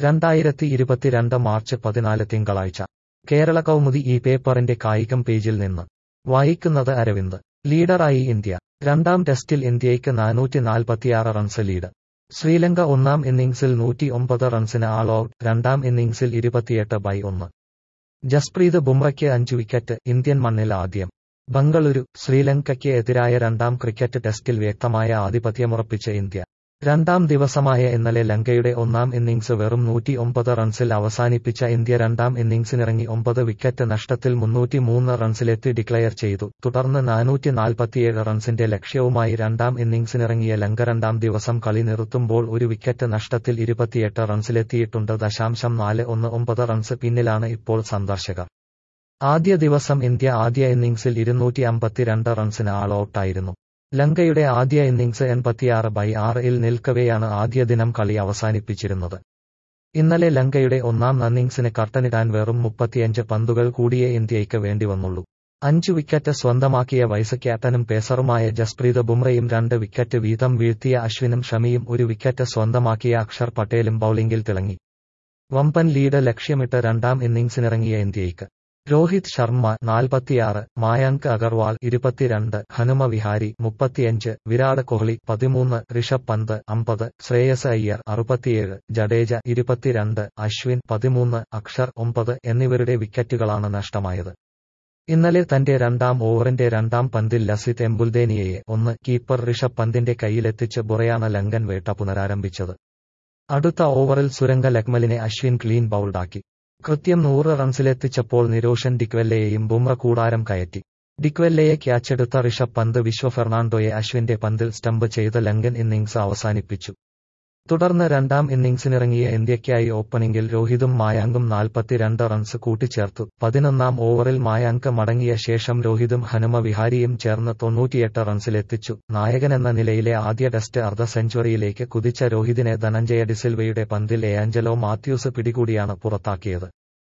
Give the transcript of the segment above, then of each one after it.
രണ്ടായിരത്തി ഇരുപത്തിരണ്ട് മാർച്ച് പതിനാല് തിങ്കളാഴ്ച കേരള കൗമുദി ഈ പേപ്പറിന്റെ കായികം പേജിൽ നിന്ന് വായിക്കുന്നത് അരവിന്ദ് ലീഡറായി ഇന്ത്യ രണ്ടാം ടെസ്റ്റിൽ ഇന്ത്യയ്ക്ക് നാനൂറ്റി നാൽപ്പത്തിയാറ് റൺസ് ലീഡ് ശ്രീലങ്ക ഒന്നാം ഇന്നിംഗ്സിൽ നൂറ്റി ഒമ്പത് റൺസിന് ആൾ ഔട്ട് രണ്ടാം ഇന്നിംഗ്സിൽ ഇരുപത്തിയെട്ട് ബൈ ഒന്ന് ജസ്പ്രീത് ബുംറയ്ക്ക് അഞ്ച് വിക്കറ്റ് ഇന്ത്യൻ മണ്ണിൽ ആദ്യം ബംഗളൂരു ശ്രീലങ്കയ്ക്ക് എതിരായ രണ്ടാം ക്രിക്കറ്റ് ടെസ്റ്റിൽ വ്യക്തമായ ആധിപത്യമുറപ്പിച്ച ഇന്ത്യ രണ്ടാം ദിവസമായ ഇന്നലെ ലങ്കയുടെ ഒന്നാം ഇന്നിംഗ്സ് വെറും നൂറ്റി ഒമ്പത് റൺസിൽ അവസാനിപ്പിച്ച ഇന്ത്യ രണ്ടാം ഇന്നിംഗ്സിനിറങ്ങി ഒമ്പത് വിക്കറ്റ് നഷ്ടത്തിൽ മുന്നൂറ്റി മൂന്ന് റൺസിലെത്തി ഡിക്ലയർ ചെയ്തു തുടർന്ന് നാനൂറ്റി നാൽപ്പത്തിയേഴ് റൺസിന്റെ ലക്ഷ്യവുമായി രണ്ടാം ഇന്നിംഗ്സിനിറങ്ങിയ ലങ്ക രണ്ടാം ദിവസം കളി നിർത്തുമ്പോൾ ഒരു വിക്കറ്റ് നഷ്ടത്തിൽ ഇരുപത്തിയെട്ട് റൺസിലെത്തിയിട്ടുണ്ട് ദശാംശം നാല് ഒന്ന് ഒമ്പത് റൺസ് പിന്നിലാണ് ഇപ്പോൾ സന്ദർശകർ ആദ്യ ദിവസം ഇന്ത്യ ആദ്യ ഇന്നിംഗ്സിൽ ഇരുന്നൂറ്റി അമ്പത്തിരണ്ട് റൺസിന് ആൾ ഔട്ടായിരുന്നു ലങ്കയുടെ ആദ്യ ഇന്നിംഗ്സ് എൺപത്തിയാറ് ബൈ ആറിൽ നിൽക്കവെയാണ് ആദ്യ ദിനം കളി അവസാനിപ്പിച്ചിരുന്നത് ഇന്നലെ ലങ്കയുടെ ഒന്നാം ഇന്നിംഗ്സിന് കർട്ടനിടാൻ വെറും മുപ്പത്തിയഞ്ച് പന്തുകൾ കൂടിയേ ഇന്ത്യയ്ക്ക് വേണ്ടി വന്നുള്ളൂ അഞ്ചു വിക്കറ്റ് സ്വന്തമാക്കിയ വൈസ് ക്യാപ്റ്റനും പേസറുമായ ജസ്പ്രീത് ബുംറയും രണ്ട് വിക്കറ്റ് വീതം വീഴ്ത്തിയ അശ്വിനും ഷമിയും ഒരു വിക്കറ്റ് സ്വന്തമാക്കിയ അക്ഷർ പട്ടേലും ബൌളിംഗിൽ തിളങ്ങി വമ്പൻ ലീഡ് ലക്ഷ്യമിട്ട് രണ്ടാം ഇന്നിംഗ്സിനിറങ്ങിയ ഇന്ത്യയ്ക്ക് രോഹിത് ശർമ്മ നാൽപ്പത്തിയാറ് മായാങ്ക് അഗർവാൾ ഇരുപത്തിരണ്ട് ഹനുമ വിഹാരി മുപ്പത്തിയഞ്ച് വിരാട് കോഹ്ലി പതിമൂന്ന് ഋഷഭ് പന്ത് അമ്പത് ശ്രേയസ് അയ്യർ അറുപത്തിയേഴ് ജഡേജ ഇരുപത്തിരണ്ട് അശ്വിൻ പതിമൂന്ന് അക്ഷർ ഒമ്പത് എന്നിവരുടെ വിക്കറ്റുകളാണ് നഷ്ടമായത് ഇന്നലെ തന്റെ രണ്ടാം ഓവറിന്റെ രണ്ടാം പന്തിൽ ലസിത് എംബുൽദേനിയയെ ഒന്ന് കീപ്പർ ഋഷഭ് പന്തിന്റെ കയ്യിലെത്തിച്ച് ബുറയാണ് ലങ്കൻ വേട്ട പുനരാരംഭിച്ചത് അടുത്ത ഓവറിൽ സുരംഗ ലക്മലിനെ അശ്വിൻ ക്ലീൻ ബൌൾഡാക്കി കൃത്യം നൂറ് റൺസിലെത്തിച്ചപ്പോൾ നിരോഷൻ ഡിക്വെല്ലയെയും ബുംറ കൂടാരം കയറ്റി ഡിക്വെല്ലയെ ക്യാച്ചെടുത്ത ഋഷഭ് പന്ത് വിശ്വ ഫെർണാണ്ടോയെ അശ്വിന്റെ പന്തിൽ സ്റ്റംപ് ചെയ്ത് ലങ്കൻ ഇന്നിംഗ്സ് അവസാനിപ്പിച്ചു തുടർന്ന് രണ്ടാം ഇന്നിംഗ്സിനിറങ്ങിയ ഇന്ത്യയ്ക്കായി ഓപ്പണിംഗിൽ രോഹിതും മായാങ്കും നാൽപ്പത്തിരണ്ട് റൺസ് കൂട്ടിച്ചേർത്തു പതിനൊന്നാം ഓവറിൽ മായാങ്ക് മടങ്ങിയ ശേഷം രോഹിതും ഹനുമ വിഹാരിയും ചേർന്ന് തൊണ്ണൂറ്റിയെട്ട് റൺസിലെത്തിച്ചു നായകനെന്ന നിലയിലെ ആദ്യ ടെസ്റ്റ് അർദ്ധ സെഞ്ചുറിയിലേക്ക് കുതിച്ച രോഹിതിനെ ധനഞ്ജയ ഡിസിൽവയുടെ പന്തിൽ എയാഞ്ചലോ മാത്യൂസ് പിടികൂടിയാണ് പുറത്താക്കിയത്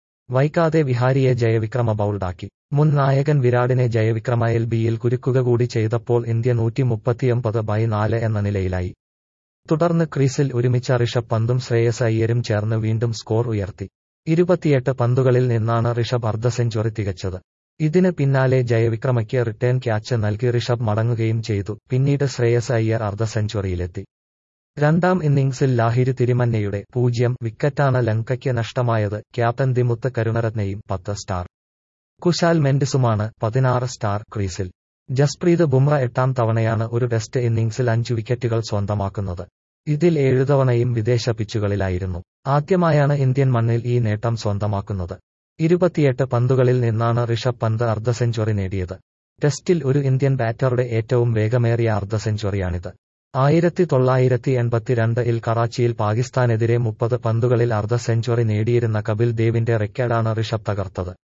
വൈകാതെ വിഹാരിയെ ജയവിക്രമ ബൌൾഡാക്കി മുൻ നായകൻ വിരാടിനെ ജയവിക്രമ എൽ ബിയിൽ കുരുക്കുക കൂടി ചെയ്തപ്പോൾ ഇന്ത്യ നൂറ്റി മുപ്പത്തിയൊമ്പത് ബൈ നാല് എന്ന നിലയിലായി തുടർന്ന് ക്രീസിൽ ഒരുമിച്ച ഋഷഭ് പന്തും ശ്രേയസ് അയ്യരും ചേർന്ന് വീണ്ടും സ്കോർ ഉയർത്തി ഇരുപത്തിയെട്ട് പന്തുകളിൽ നിന്നാണ് ഋഷഭ് അർദ്ധ സെഞ്ചുറി തികച്ചത് ഇതിന് പിന്നാലെ ജയവിക്രമയ്ക്ക് റിട്ടേൺ ക്യാച്ച് നൽകി ഋഷഭ് മടങ്ങുകയും ചെയ്തു പിന്നീട് ശ്രേയസ് അയ്യർ അർദ്ധ സെഞ്ചുറിയിലെത്തി രണ്ടാം ഇന്നിംഗ്സിൽ ലാഹിരി തിരുമന്നയുടെ പൂജ്യം വിക്കറ്റാണ് ലങ്കയ്ക്ക് നഷ്ടമായത് ക്യാപ്റ്റൻ ദിമുത്ത് കരുണരത്നയും പത്ത് സ്റ്റാർ കുശാൽ മെൻഡിസുമാണ് പതിനാറ് സ്റ്റാർ ക്രീസിൽ ജസ്പ്രീത് ബുംറ എട്ടാം തവണയാണ് ഒരു ടെസ്റ്റ് ഇന്നിംഗ്സിൽ അഞ്ചു വിക്കറ്റുകൾ സ്വന്തമാക്കുന്നത് ഇതിൽ ഏഴു തവണയും വിദേശ പിച്ചുകളിലായിരുന്നു ആദ്യമായാണ് ഇന്ത്യൻ മണ്ണിൽ ഈ നേട്ടം സ്വന്തമാക്കുന്നത് ഇരുപത്തിയെട്ട് പന്തുകളിൽ നിന്നാണ് ഋഷഭ് പന്ത് അർദ്ധ സെഞ്ചുറി നേടിയത് ടെസ്റ്റിൽ ഒരു ഇന്ത്യൻ ബാറ്ററുടെ ഏറ്റവും വേഗമേറിയ അർദ്ധ സെഞ്ചുറിയാണിത് ആയിരത്തി തൊള്ളായിരത്തി എൺപത്തിരണ്ട് ഇൽ കറാച്ചിയിൽ പാകിസ്ഥാനെതിരെ മുപ്പത് പന്തുകളിൽ അർദ്ധ സെഞ്ചുറി നേടിയിരുന്ന കപിൽ ദേവിന്റെ റെക്കോർഡാണ് ഋഷഭ് തകർത്തത്